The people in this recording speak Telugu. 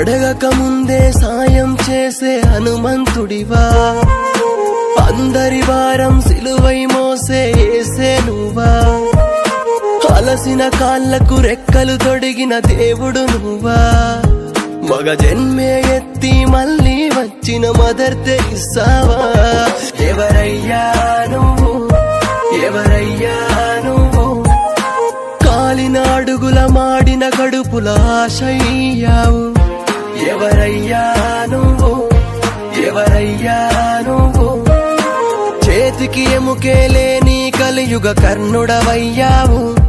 అడగక ముందే సాయం చేసే హనుమంతుడివా అందరి వారం సిలువై మోసే ఏసే నువ్వా అలసిన కాళ్ళకు రెక్కలు తొడిగిన దేవుడు నువ్వా మగ జన్మే ఎత్తి మళ్ళీ వచ్చిన మదర్ తెరిసావా ఎవరయ్యా నువ్వు ఎవరయ్యా నువ్వు కాలిన అడుగుల మాడిన కడుపుల ఆశయ్యావు ఎవరయ్యా నువ్వు ఎవరయ్యా నువ్వు చేతికి ఎముకే లేని కలియుగ కర్ణుడవయ్యావు